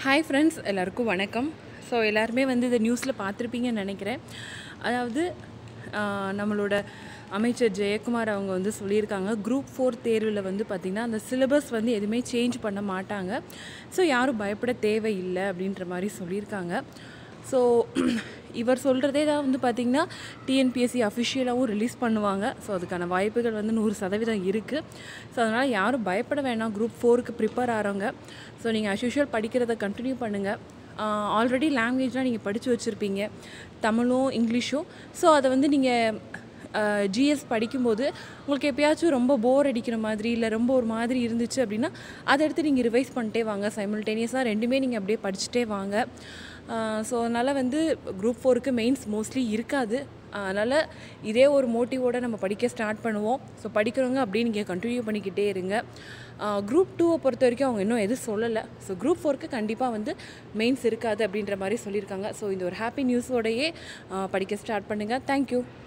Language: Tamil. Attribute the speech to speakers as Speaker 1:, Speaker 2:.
Speaker 1: ஹாய் ஃப்ரெண்ட்ஸ் எல்லாருக்கும் வணக்கம் ஸோ எல்லாருமே வந்து இந்த நியூஸில் பார்த்துருப்பீங்கன்னு நினைக்கிறேன் அதாவது ஆஹ், நம்மளோட அமைச்சர் ஜெயக்குமார் அவங்க வந்து சொல்லியிருக்காங்க குரூப் ஃபோர் தேர்வில் வந்து பார்த்திங்கன்னா அந்த சிலபஸ் வந்து எதுவுமே சேஞ்ச் பண்ண மாட்டாங்க ஸோ யாரும் பயப்பட தேவையில்லை அப்படின்ற மாதிரி சொல்லியிருக்காங்க ஸோ இவர் சொல்கிறதே தான் வந்து பார்த்திங்கன்னா டிஎன்பிஎஸ்சி அஃபிஷியலாகவும் ரிலீஸ் பண்ணுவாங்க ஸோ அதுக்கான வாய்ப்புகள் வந்து நூறு சதவீதம் இருக்குது ஸோ அதனால் யாரும் பயப்பட வேணாம் குரூப் ஃபோருக்கு ப்ரிப்பேர் ஆகிறவங்க ஸோ நீங்கள் அஸ் யூஷுவல் படிக்கிறத கண்டினியூ பண்ணுங்கள் ஆல்ரெடி லாங்குவேஜ்லாம் நீங்கள் படித்து வச்சுருப்பீங்க தமிழும் இங்கிலீஷும் ஸோ அதை வந்து நீங்கள் ஜிஎஸ் படிக்கும்போது உங்களுக்கு எப்பயாச்சும் ரொம்ப போர் அடிக்கிற மாதிரி இல்லை ரொம்ப ஒரு மாதிரி இருந்துச்சு அப்படின்னா அதை எடுத்து நீங்கள் ரிவைஸ் பண்ணிட்டே வாங்க சைமில்டேனியஸாக ரெண்டுமே நீங்கள் அப்படியே படிச்சுட்டே வாங்க ஸோ அதனால் வந்து குரூப் ஃபோருக்கு மெயின்ஸ் மோஸ்ட்லி இருக்காது அதனால் இதே ஒரு மோட்டிவோட நம்ம படிக்க ஸ்டார்ட் பண்ணுவோம் ஸோ படிக்கிறவங்க அப்படியே நீங்கள் கண்டினியூ பண்ணிக்கிட்டே இருங்க குரூப் டூவை பொறுத்த வரைக்கும் அவங்க இன்னும் எதுவும் சொல்லலை ஸோ குரூப் ஃபோருக்கு கண்டிப்பாக வந்து மெயின்ஸ் இருக்காது அப்படின்ற மாதிரி சொல்லியிருக்காங்க ஸோ இந்த ஒரு ஹாப்பி நியூஸோடையே படிக்க ஸ்டார்ட் பண்ணுங்கள் தேங்க்யூ